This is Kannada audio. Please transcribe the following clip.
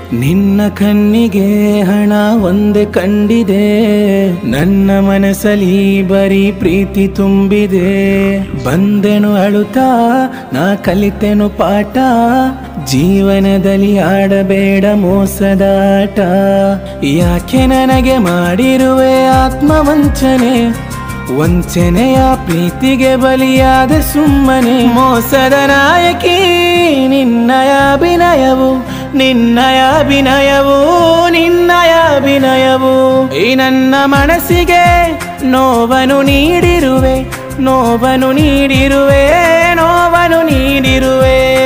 ನಿನ್ನ ಕಣ್ಣಿಗೆ ಹಣ ಒಂದೇ ಕಂಡಿದೆ ನನ್ನ ಮನಸ್ಸಲ್ಲಿ ಬರೀ ಪ್ರೀತಿ ತುಂಬಿದೆ ಬಂದೆನು ಅಳುತ್ತಾ ನಾ ಕಲಿತೆನು ಪಾಠ ಜೀವನದಲ್ಲಿ ಆಡಬೇಡ ಮೋಸದ ಆಟ ಯಾಕೆ ನನಗೆ ಮಾಡಿರುವೆ ಆತ್ಮವಂಚನೆ ವಂಚನೆಯ ಪ್ರೀತಿಗೆ ಬಲಿಯಾದ ಸುಮ್ಮನೆ ಮೋಸದ ನಾಯಕಿ ನಿನ್ನಯ ಅಭಿನಯವು ನಿನ್ನಯ ಅಭಿನಯವು ನಿನ್ನಯ ಅಭಿನಯವು ಈ ನನ್ನ ಮನಸ್ಸಿಗೆ ನೋವನ್ನು ನೀಡಿರುವೆ ನೋವನ್ನು ನೀಡಿರುವೆ ನೋವನ್ನು ನೀಡಿರುವೆ